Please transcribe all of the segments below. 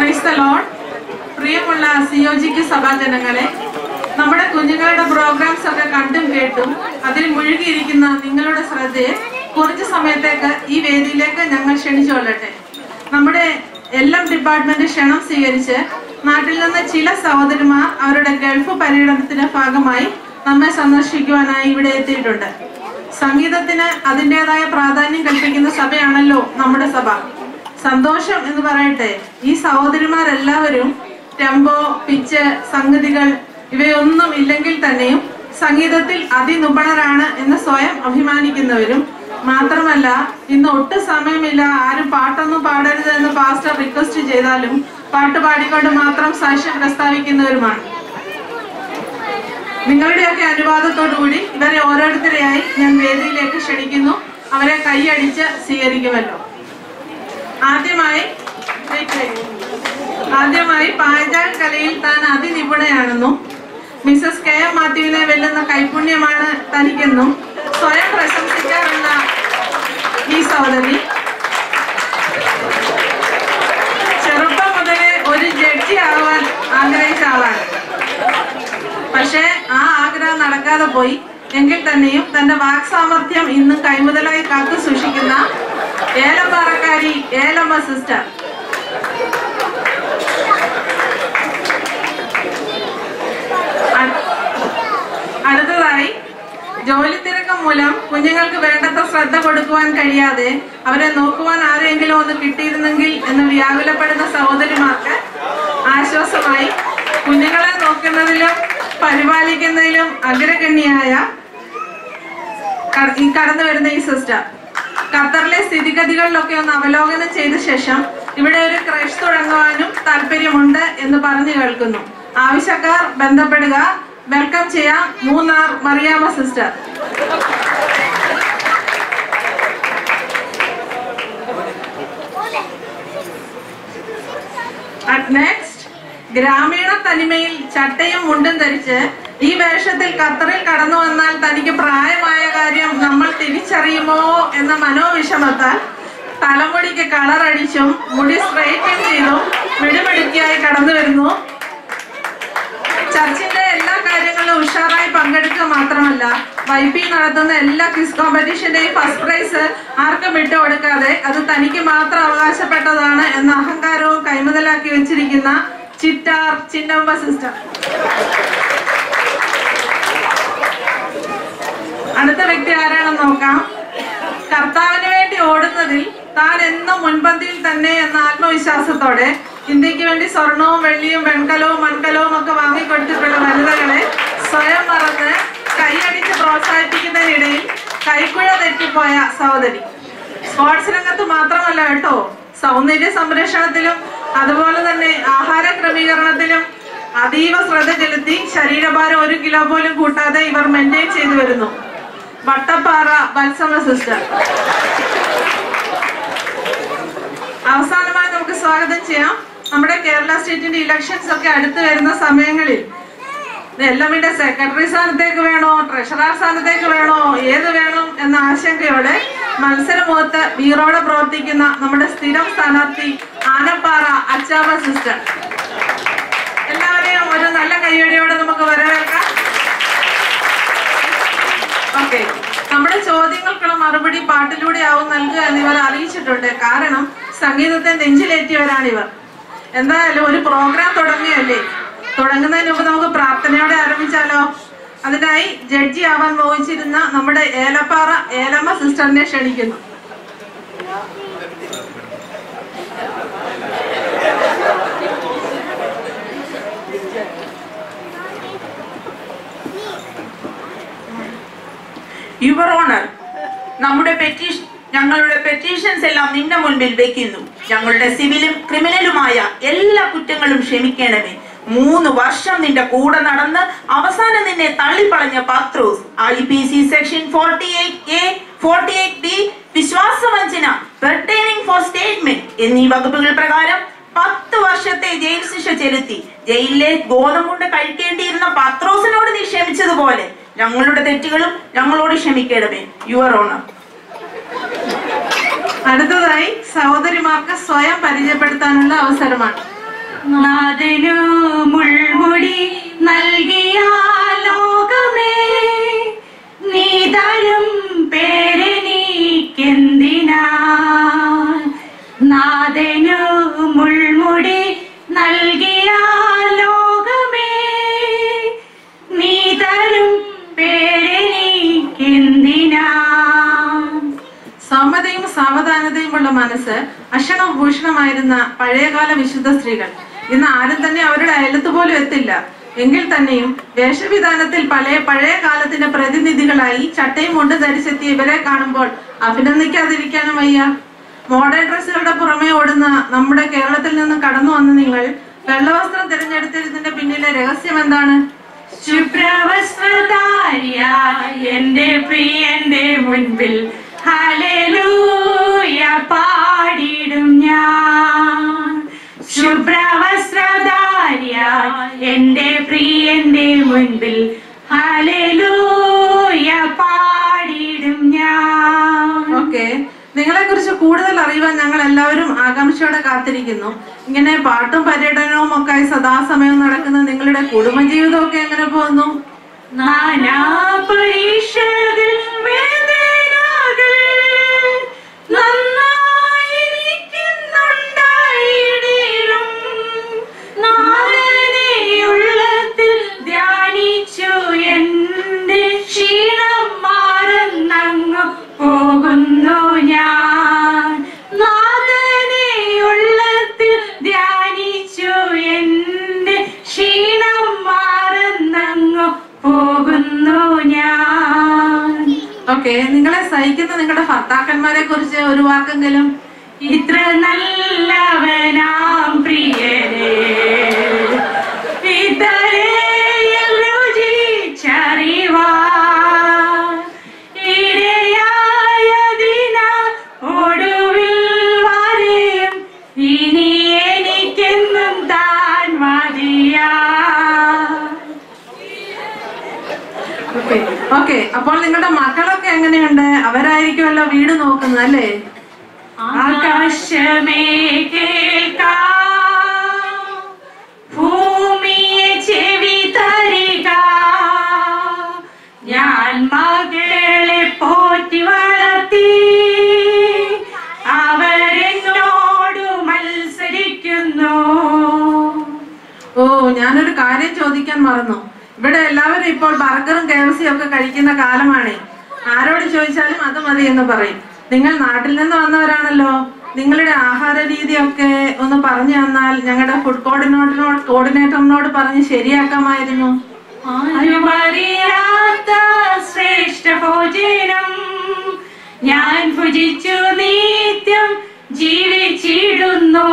Praise the load പ്രിയമുള്ള സിയോജിക്ക് സഭാജനങ്ങളെ നമ്മുടെ കുഞ്ഞുങ്ങളുടെ പ്രോഗ്രാംസ് ഒക്കെ കണ്ടും കേട്ടും അതിൽ മുഴുകിയിരിക്കുന്ന നിങ്ങളുടെ ശ്രദ്ധയെ കുറച്ച് സമയത്തേക്ക് ഈ വേദിയിലേക്ക് ഞങ്ങൾ ക്ഷണിച്ചുകൊള്ളട്ടെ നമ്മുടെ എല്ലാം ഡിപ്പാർട്ട്മെന്റ് ക്ഷണം സ്വീകരിച്ച് നാട്ടിൽ നിന്ന് ചില സഹോദരിമാർ അവരുടെ ഗൾഫ് പര്യടനത്തിന്റെ ഭാഗമായി നമ്മെ സന്ദർശിക്കുവാനായി ഇവിടെ എത്തിയിട്ടുണ്ട് സംഗീതത്തിന് അതിൻ്റെതായ പ്രാധാന്യം കൽപ്പിക്കുന്ന സഭയാണല്ലോ നമ്മുടെ സഭ സന്തോഷം എന്ന് പറയട്ടെ ഈ സഹോദരിമാരെല്ലാവരും ടെമ്പോ പിച്ച് സംഗതികൾ ഇവയൊന്നും ഇല്ലെങ്കിൽ തന്നെയും സംഗീതത്തിൽ അതിനുപണരാണ് എന്ന് സ്വയം അഭിമാനിക്കുന്നവരും മാത്രമല്ല ഇന്ന് ഒട്ടും സമയമില്ല ആരും പാട്ടൊന്നും പാടരുത് എന്ന് പാസ്റ്റർ റിക്വസ്റ്റ് ചെയ്താലും പാട്ട് പാടിക്കൊണ്ട് മാത്രം സാക്ഷ്യം പ്രസ്താവിക്കുന്നവരുമാണ് നിങ്ങളുടെയൊക്കെ അനുവാദത്തോടുകൂടി ഇവരെ ഓരോരുത്തരെയായി ഞാൻ വേദിയിലേക്ക് ക്ഷണിക്കുന്നു അവരെ കൈയടിച്ച് സ്വീകരിക്കുമല്ലോ ആദ്യമായി wait, wait. ആദ്യമായി പാചക കലയിൽ താൻ അതിനിപുണയാണെന്നും മിസസ് കെ എം മാത്യുവിനെ വെല്ലുന്ന കൈപുണ്യമാണ് തനിക്കെന്നും സ്വയം പ്രശംസിക്കാറുള്ള ഈ സഹോദരി ചെറുപ്പം മുതലേ ഒരു ജഡ്ജി ആവാൻ ആഗ്രഹിച്ച ആളാണ് പക്ഷേ ആ ആഗ്രഹം നടക്കാതെ പോയി എങ്കിൽ തന്നെയും തന്റെ വാക്സാമർഥ്യം ഇന്നും കൈമുതലായി കാത്തു സൂക്ഷിക്കുന്ന ഏലപ്പാറക്കാരി ഏലമ്മ സിസ്റ്റർ അ- അടുത്തതായി ജോലി തിരക്കം മൂലം കുഞ്ഞുങ്ങൾക്ക് വേണ്ടത്ര ശ്രദ്ധ കൊടുക്കുവാൻ കഴിയാതെ അവരെ നോക്കുവാൻ ആരെങ്കിലും ഒന്ന് കിട്ടിയിരുന്നെങ്കിൽ എന്ന് വ്യാകുലപ്പെടുന്ന സഹോദരിമാർക്ക് ആശ്വാസമായി കുഞ്ഞുങ്ങളെ നോക്കുന്നതിലും പരിപാലിക്കുന്നതിലും അഗ്രഗണ്യായ കട- ഈ കടന്നു വരുന്ന ഈ സിസ്റ്റർ ഖത്തറിലെ സ്ഥിതിഗതികളിലൊക്കെ ഒന്ന് അവലോകനം ചെയ്ത ശേഷം ഇവിടെ ഒരു ക്രഷ് തുടങ്ങുവാനും താല്പര്യമുണ്ട് എന്ന് പറഞ്ഞു കേൾക്കുന്നു ആവശ്യക്കാർ ബന്ധപ്പെടുക വെൽക്കം ചെയ്യാം മൂന്നാർ മറിയാമ സിസ്റ്റർ നെക്സ്റ്റ് ഗ്രാമീണ തനിമയിൽ ചട്ടയും മുണ്ടും ധരിച്ച് ഈ വേഷത്തിൽ ഖത്തറിൽ കടന്നു വന്നാൽ തനിക്ക് പ്രായമായ കാര്യം നമ്മൾ തിരിച്ചറിയുമോ എന്ന മനോവിഷമത്താൽ തലമുടിക്ക് കളർ അടിച്ചും മുടി സ്ട്രൈറ്റൻ ചെയ്തും മിടുമിടുക്കിയായി കടന്നു വരുന്നു ചർച്ചിന്റെ എല്ലാ കാര്യങ്ങളിലും ഉഷാറായി പങ്കെടുക്കുക മാത്രമല്ല വൈപി നടത്തുന്ന എല്ലാ ക്വിസ് കോമ്പറ്റീഷന്റെയും ഫസ്റ്റ് പ്രൈസ് ആർക്കും വിട്ടുകൊടുക്കാതെ അത് തനിക്ക് മാത്രം അവകാശപ്പെട്ടതാണ് എന്ന അഹങ്കാരവും കൈമുതലാക്കി വെച്ചിരിക്കുന്ന ചിറ്റാർ ചിന്നമ്മ സിസ്റ്റർ അടുത്ത വ്യക്തി ആരാണെന്ന് നോക്കാം കർത്താവിന് വേണ്ടി ഓടുന്നതിൽ താൻ എന്നും മുൻപന്തിയിൽ തന്നെ എന്ന ആത്മവിശ്വാസത്തോടെ ഇന്ത്യക്ക് വേണ്ടി സ്വർണവും വെള്ളിയും വെൺകലവും മൺകലവും ഒക്കെ വാങ്ങിക്കൊടുത്തിട്ടുള്ള വനിതകളെ സ്വയം മറന്ന് കൈയടിച്ച് പ്രോത്സാഹിപ്പിക്കുന്നതിനിടയിൽ കൈക്കുഴ തെറ്റിപ്പോയ സഹോദരി സ്പോർട്സ് രംഗത്ത് മാത്രമല്ല കേട്ടോ സൗന്ദര്യ സംരക്ഷണത്തിലും അതുപോലെ തന്നെ ആഹാര ക്രമീകരണത്തിലും അതീവ ശ്രദ്ധ ചെലുത്തി ശരീരഭാരം ഒരു കിലോ പോലും കൂട്ടാതെ ഇവർ മെയിൻറ്റെയിൻ ചെയ്തു വരുന്നു വട്ടപ്പാറ വത്സമ സിസ്റ്റർ അവസാനമായി നമുക്ക് സ്വാഗതം ചെയ്യാം നമ്മുടെ കേരള സ്റ്റേറ്റിന്റെ ഇലക്ഷൻസ് ഒക്കെ അടുത്ത് വരുന്ന സമയങ്ങളിൽ എല്ലാമിന്റെ സെക്രട്ടറി സ്ഥാനത്തേക്ക് വേണോ ട്രഷറർ സ്ഥാനത്തേക്ക് വേണോ ഏത് വേണം എന്ന ആശങ്കയോടെ മത്സരമുഖത്ത് വീറോടെ പ്രവർത്തിക്കുന്ന നമ്മുടെ സ്ഥിരം സ്ഥാനാർത്ഥി ആനപ്പാറ അച്ചാമ സിസ്റ്റർ എല്ലാവരെയും ഒരു നല്ല കയ്യടിയോടെ നമുക്ക് വരവേൽക്കാം ഓക്കെ നമ്മുടെ ചോദ്യങ്ങൾക്കുള്ള മറുപടി പാട്ടിലൂടെ ആവും നൽകുക എന്ന് ഇവർ അറിയിച്ചിട്ടുണ്ട് കാരണം സംഗീതത്തെ നെഞ്ചിലേറ്റിയവരാണ് ഇവർ എന്തായാലും ഒരു പ്രോഗ്രാം തുടങ്ങിയല്ലേ തുടങ്ങുന്നതിന് മുമ്പ് നമുക്ക് പ്രാർത്ഥനയോടെ ആരംഭിച്ചാലോ അതിനായി ജഡ്ജി ആവാൻ മോഹിച്ചിരുന്ന നമ്മുടെ ഏലപ്പാറ ഏലമ്മ സിസ്റ്ററിനെ ക്ഷണിക്കുന്നു യുവർ ഓണർ നമ്മുടെ പെറ്റീഷൻ ഞങ്ങളുടെ പെറ്റീഷൻസ് എല്ലാം നിന്റെ മുൻപിൽ വെക്കുന്നു ഞങ്ങളുടെ സിവിലും ക്രിമിനലുമായ എല്ലാ കുറ്റങ്ങളും ക്ഷമിക്കണമേ മൂന്ന് വർഷം നിന്റെ കൂടെ നടന്ന് അവസാനം നിന്നെ തള്ളിപ്പളഞ്ഞ Pathros I P C section forty eight A forty eight B വിശ്വാസവഞ്ചന പെർട്ടൈനിങ് ഫോർ സ്റ്റേറ്റ്മെന്റ് എന്നീ വകുപ്പുകൾ പ്രകാരം പത്ത് വർഷത്തെ ജയിൽ ശിക്ഷ ചെലുത്തി ജയിലിലെ ഗോതമ്പുണ്ട് കഴിക്കേണ്ടിയിരുന്ന പത്രോസിനോട് നീ ക്ഷമിച്ചതുപോലെ ഞങ്ങളുടെ തെറ്റുകളും ഞങ്ങളോട് ക്ഷമിക്കണമേ യുവർ ഓണർ അടുത്തതായി സഹോദരിമാർക്ക് സ്വയം പരിചയപ്പെടുത്താനുള്ള അവസരമാണ് നാദനു മുൾമുടി നൽകിയ ലോകമേ നീ തരും പേരെനിക്കെന്തിനാ നാദനു മുൾമുടി നൽകിയ ലോകമേ നീ തരും പേരെനിക്കെന്തിനാ സമ്മതയും സാവധാനതയുമുള്ള മനസ്സ് അക്ഷണഭൂഷണമായിരുന്ന പഴയകാല വിശുദ്ധ സ്ത്രീകൾ ഇന്ന് ആരും തന്നെ അവരുടെ അയലത്ത് പോലും എത്തില്ല എങ്കിൽ തന്നെയും വേഷവിധാനത്തിൽ പഴയ പഴയ കാലത്തിന്റെ പ്രതിനിധികളായി ചട്ടയും കൊണ്ട് ധരിച്ചെത്തിയ ഇവരെ കാണുമ്പോൾ അഭിനന്ദിക്കാതിരിക്കാനും വയ്യ മോഡേൺ ഡ്രസ്സുകളുടെ പുറമെ ഓടുന്ന നമ്മുടെ കേരളത്തിൽ നിന്ന് കടന്നു വന്ന നിങ്ങൾ വെള്ളവസ്ത്രം തിരഞ്ഞെടുത്തതിന്റെ പിന്നിലെ രഹസ്യം എന്താണ് ശുഭ്രവസ്ത്രധാരിയ എന്റെ പ്രിയന്റെ മുൻപിൽ ഹല്ലേലൂയ പാടിടും ഞാൻ ശുഭ്രവസ്ത്രധാരിയ എന്റെ പ്രിയന്റെ മുൻപിൽ ഹല്ലേലൂയ പാടിടും ഞാൻ ഓക്കെ നിങ്ങളെ കുറിച്ച് കൂടുതൽ അറിയുവാൻ ഞങ്ങൾ എല്ലാവരും ആകാംക്ഷയോടെ കാത്തിരിക്കുന്നു ഇങ്ങനെ പാട്ടും പര്യടനവും ഒക്കെ ആയി സദാസമയം നടക്കുന്ന നിങ്ങളുടെ കുടുംബജീവിതമൊക്കെ എങ്ങനെ പോകുന്നു നാനാ പരീക്ഷകൾ വേദനകൾ നന്നായിരിക്കുന്നുണ്ടായിടിലും നാളനെ ഉള്ളത്തിൽ ധ്യാനിച്ചു എന്റെ ക്ഷീണം മാറുന്നങ്ങു പോകുന്നു ഞാൻ നാളനെ ഉള്ളത്തിൽ ധ്യാനിച്ചു എന്റെ ക്ഷീണം മാറുന്നങ്ങു പോകുന്നു ഞാൻ ഓക്കെ നിങ്ങളെ സഹിക്കുന്ന നിങ്ങളുടെ ഭർത്താക്കന്മാരെ കുറിച്ച് ഒരു വാക്കെങ്കിലും ഇത്ര നല്ലവനാം പ്രിയരേ ഇതരയിൽ രുചിച്ചറിവാൻ ഇരയായതിനാൽ ഒടുവിൽ വരെയും ഇനി എനിക്കെന്നും താൻ മതിയാ ഓക്കെ ഓക്കെ അപ്പോൾ നിങ്ങളുടെ മക്കളൊക്കെ എങ്ങനെയുണ്ട് അവരായിരിക്കുമല്ലോ വീട് നോക്കുന്നത് അല്ലേ ആകാശമേ കേൾക്കാം ഭൂമിയെ ചെവി തരിക ഞാൻ മകളെ പോറ്റി വളർത്തി അവരെന്നോട് മത്സരിക്കുന്നു ഓ ഞാനൊരു കാര്യം ചോദിക്കാൻ മറന്നു ഇവിടെ എല്ലാവരും ഇപ്പോൾ ബർഗറും കെഫസിയും ഒക്കെ കഴിക്കുന്ന കാലമാണേ ആരോട് ചോദിച്ചാലും അത് മതി എന്ന് പറയും നിങ്ങൾ നാട്ടിൽ നിന്ന് വന്നവരാണല്ലോ നിങ്ങളുടെ ആഹാര രീതിയൊക്കെ ഒന്ന് പറഞ്ഞു തന്നാൽ ഞങ്ങളുടെ ഫുഡ് കോർഡിനേറ്ററിനോട് കോർഡിനേറ്ററിനോട് പറഞ്ഞ് ശരിയാക്കാമായിരുന്നു ആരുമറിയാത്ത ശ്രേഷ്ഠ ഭോജനം ഞാൻ ഭുജിച്ചു നിത്യം ജീവിച്ചിടുന്നു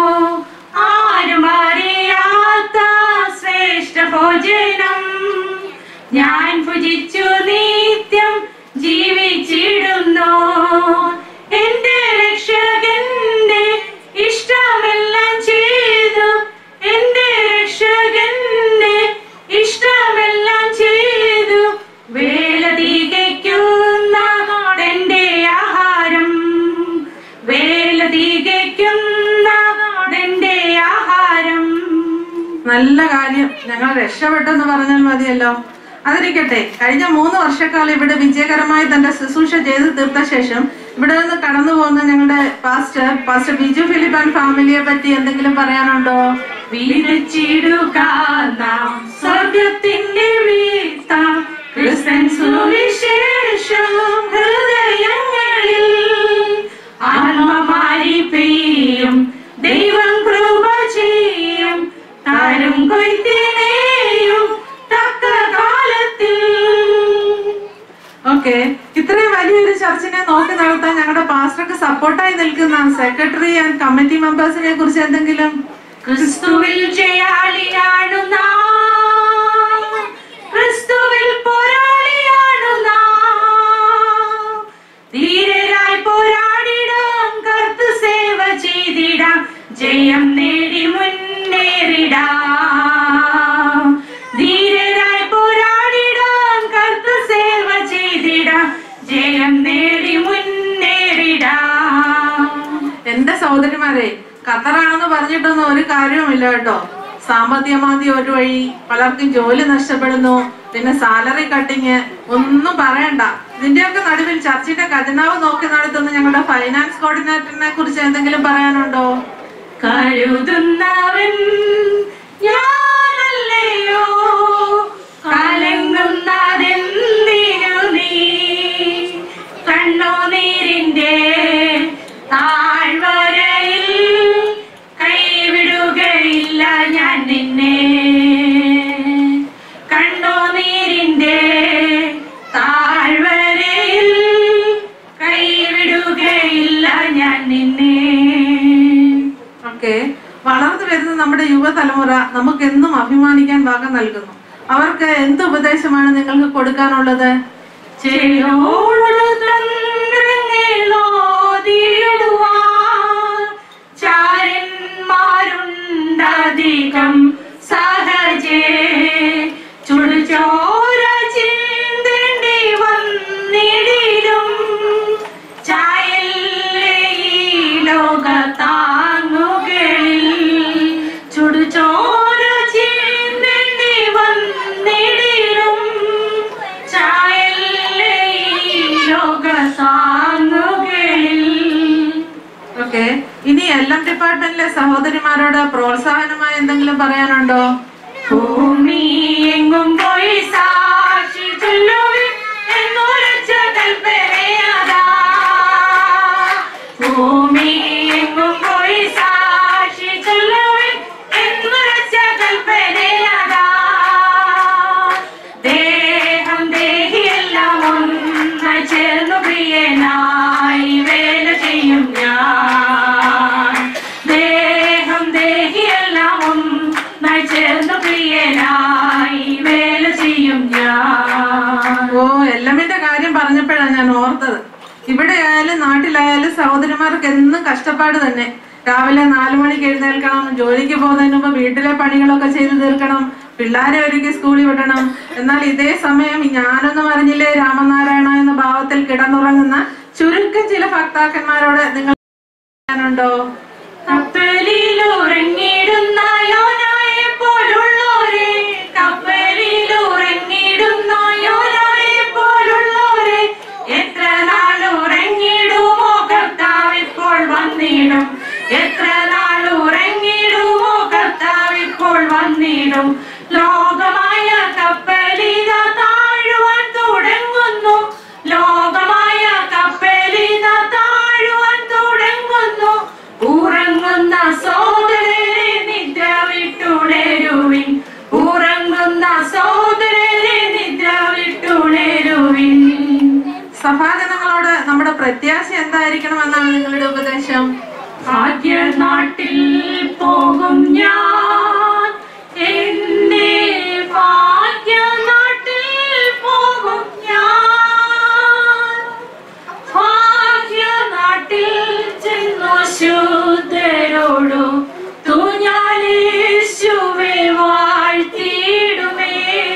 ആരുമറിയാത്ത ശ്രേഷ്ഠ ഭോജനം ഞാൻ ഭുജിച്ചു നിത്യം ജീവിച്ചിടുന്നു എന്റെ രക്ഷകന്റെ ഇഷ്ടമെല്ലാം ചെയ്തു എന്റെ രക്ഷകന്റെ ഇഷ്ടമെല്ലാം ചെയ്തു വേല തികയ്ക്കുന്ന എന്റെ ആഹാരം വേല തികയ്ക്കുന്ന എന്റെ ആഹാരം നല്ല കാര്യം ഞങ്ങൾ രക്ഷപ്പെട്ടെന്ന് പറഞ്ഞാൽ മതിയല്ലോ അതിരിക്കട്ടെ കഴിഞ്ഞ മൂന്ന് വർഷക്കാലം ഇവിടെ വിജയകരമായി തന്റെ ശുശ്രൂഷ ചെയ്തു തീർത്ത ശേഷം ഇവിടെ നിന്ന് കടന്നു പോകുന്ന ഞങ്ങളുടെ pastor pastor Biju Philip and ഫാമിലിയെ പറ്റി എന്തെങ്കിലും പറയാനുണ്ടോ വിതച്ചിടുക നാം സ്വർഗത്തിന്റെ വീഴ്ത്താം ക്രിസ്തൻ സുവിശേഷം ഹൃദയങ്ങളിൽ ആത്മമാരി പെയ്യും ദൈവം കൃപ ചെയ്യും താരും കൊയ്ത്തിനെയും തക്ക കാലത്തിൽ ഓക്കെ ഇത്രയും വലിയൊരു ചർച്ചിനെ നോക്കി നടത്താൻ ഞങ്ങളുടെ പാസ്റ്റർക്ക് സപ്പോർട്ടായി നിൽക്കുന്ന സെക്രട്ടറി ആൻഡ് കമ്മിറ്റി മെമ്പേഴ്സിനെ കുറിച്ച് എന്തെങ്കിലും ക്രിസ്തുവിൽ ജയാളിയാണു നാം ക്രിസ്തുവിൽ പോരാളിയാണു നാം ധീരരായി പോരാടിടാം കർത്ത് സേവ ചെയ്തിടാം ജയം നേടി മുന്നേറിടാം ധീരരായി പോരാടിടാം കർത്ത് സേവ ചെയ്തിടാം ജയം നേടി മുന്നേറിടാം എന്റെ സഹോദരിമാരെ ഖത്തറാണെന്ന് പറഞ്ഞിട്ടൊന്നും ഒരു കാര്യവുമില്ല കേട്ടോ സാമ്പത്തിക മാന്ദ്യം ഒരു വഴി പലർക്കും ജോലി നഷ്ടപ്പെടുന്നു പിന്നെ സാലറി കട്ടിങ് ഒന്നും പറയണ്ട ഇതിന്റെയൊക്കെ നടുവിൽ ചർച്ചിന്റെ ഖജനാവ് നോക്കി നടത്തുന്ന ഞങ്ങളുടെ ഫൈനാൻസ് കോർഡിനേറ്ററിനെ കുറിച്ച് എന്തെങ്കിലും പറയാനുണ്ടോ കരുതുന്നവൻ ഞാനല്ലയോ കലങ്ങുന്നതെന്തിനു നീ കണ്ണുനീരിന്റെ താഴ്വരയിൽ കൈവിടുകയില്ല ഞാൻ നിന്നെ കണ്ണുനീരിന്റെ താഴ്വരയിൽ കൈവിടുകയില്ല ഞാൻ നിന്നെ ഓക്കെ വളർന്നു വരുന്ന നമ്മുടെ യുവതലമുറ നമുക്ക് എന്നും അഭിമാനിക്കാൻ ഭാഗം നൽകുന്നു അവർക്ക് എന്ത് ഉപദേശമാണ് നിങ്ങൾക്ക് കൊടുക്കാനുള്ളത് ചാരന്മാരുണ്ടധികം സഹജേ ചുടുചോര ചിന്തേണ്ടി വന്നിടിലും ചായല്ലേ ഈ ലോകത്താങ്ങുകളിൽ ചുടുചോര ചിന്തേണ്ടി വന്നിടിലും ചായല്ലേ ഈ ലോകത്താങ്ങുകളിൽ ഓക്കെ ഇനി എൽ എം ഡിപ്പാർട്ട്മെന്റിലെ സഹോദരിമാരോട് പ്രോത്സാഹനമായി എന്തെങ്കിലും പറയാനുണ്ടോ ഭൂമി എങ്ങും പോയി സാക്ഷി ചൊല്ലുവിൻ എന്നുരച്ച കൽപ്പനയതാ. ഭൂമി എങ്ങും പോയി സാക്ഷി ചൊല്ലുവിൻ എന്നുരച്ച കൽപ്പനയതാ. ദേഹം ദേഹിയെല്ലാം ഒന്നായി ചേർന്നു പ്രിയനായി വേല ചെയ്യും ഞാൻ ദേഹം ദേഹിയെല്ലാം ഒന്നായി ചേർന്നു പ്രിയനായി വേല ചെയ്യും ഞാൻ ഓ എല്ലമ്മിന്റെ കാര്യം പറഞ്ഞപ്പോഴാണ് ഞാൻ ഓർത്തത് ഇവിടെ ആയാലും നാട്ടിലായാലും സഹോദരിമാർക്ക് എന്നും കഷ്ടപ്പാട് തന്നെ രാവിലെ നാലു മണിക്ക് എഴുന്നേൽക്കണം ജോലിക്ക് പോകുന്നതിന് മുമ്പ് വീട്ടിലെ പണികളൊക്കെ ചെയ്തു തീർക്കണം പിള്ളേരെ ഒരുക്കി സ്കൂളിൽ വിടണം എന്നാൽ ഇതേ സമയം ഞാനൊന്നും അറിഞ്ഞില്ലേ രാമനാരായണ എന്ന ഭാവത്തിൽ കിടന്നുറങ്ങുന്ന ചുരുക്കം ചില ഭക്താക്കന്മാരോട് നിങ്ങൾ പറയാനുണ്ടോ കപ്പലിലുറങ്ങിടുന്ന യോനായെ പോലുള്ളോരെ കപ്പലിലുറങ്ങിടുന്ന യോനായെ പോലുള്ളോരെ എത്ര നാൾ ഉറങ്ങിടുമോ കർത്താവ് ഇപ്പോൾ വന്നിടും എത്ര നാൾ ഉറങ്ങിടുമോ കർത്താവ് ഇപ്പോൾ വന്നിടും ലോകമായ കപ്പലിത താഴുവാൻ തുടങ്ങുന്നു ലോകമായ കപ്പലിത താഴുവാൻ തുടങ്ങുന്നു ഉറങ്ങുന്ന സോദരരെ നിദ്ര വിട്ടുണരുവിൻ ഉറങ്ങുന്ന സോദരരെ നിദ്ര വിട്ടുണരുവിൻ സഭാജനങ്ങളോട് നമ്മുടെ പ്രത്യാശ എന്തായിരിക്കണമെന്നാണ് നിങ്ങളുടെ ഉപദേശം ഭാഗ്യ നാട്ടിൽ പോകും ഞാൻ എന്റെ ഭാഗ്യ നാട്ടിൽ പോകും ഞാൻ ഭാഗ്യ നാട്ടിൽ ചെന്നു ശുദ്ധരോടു തുഞ്ഞാലേശുവെ വാഴ്ത്തിയിടുമേ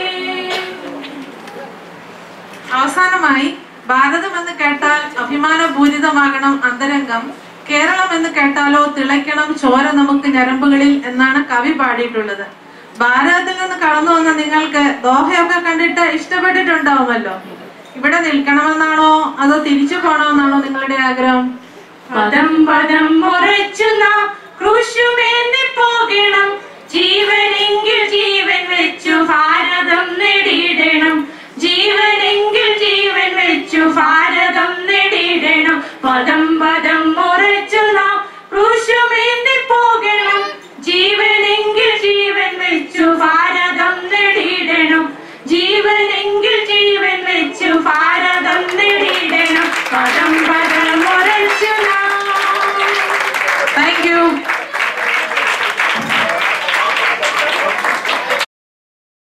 അവസാനമായി ഭാരതം എന്ന് കേട്ടാൽ അഭിമാനപൂരിതമാകണം അന്തരംഗം കേരളം എന്ന് കേട്ടാലോ തിളയ്ക്കണം ചോര നമുക്ക് ഞരമ്പുകളിൽ എന്നാണ് കവി പാടിയിട്ടുള്ളത് ഭാരതത്തിൽ നിന്ന് കടന്നു വന്ന നിങ്ങൾക്ക് ദോഹയൊക്കെ കണ്ടിട്ട് ഇഷ്ടപ്പെട്ടിട്ടുണ്ടാവുമല്ലോ ഇവിടെ നിൽക്കണമെന്നാണോ അതോ തിരിച്ചു പോകണമെന്നാണോ നിങ്ങളുടെ ആഗ്രഹം പദം പദം മുറച്ചു നാം ക്രൂശുമേന്തി പോകണം ജീവനെങ്കിൽ ജീവൻ വെച്ചു ഭാരതം നേടിയിടണം ജീവനെങ്കിൽ ജീവൻ വെച്ചു ഭാരതം നേടിയിടണം പദം പദം മുറച്ചു നാം ക്രൂശുമേന്തി പോകണം ജീവനെങ്കിൽ ജീവൻ വെച്ചു ഭാരതം നേടിയിടണം ജീവനെങ്കിൽ ജീവൻ വെച്ചു ഭാരതം നേടിയിടണം പദം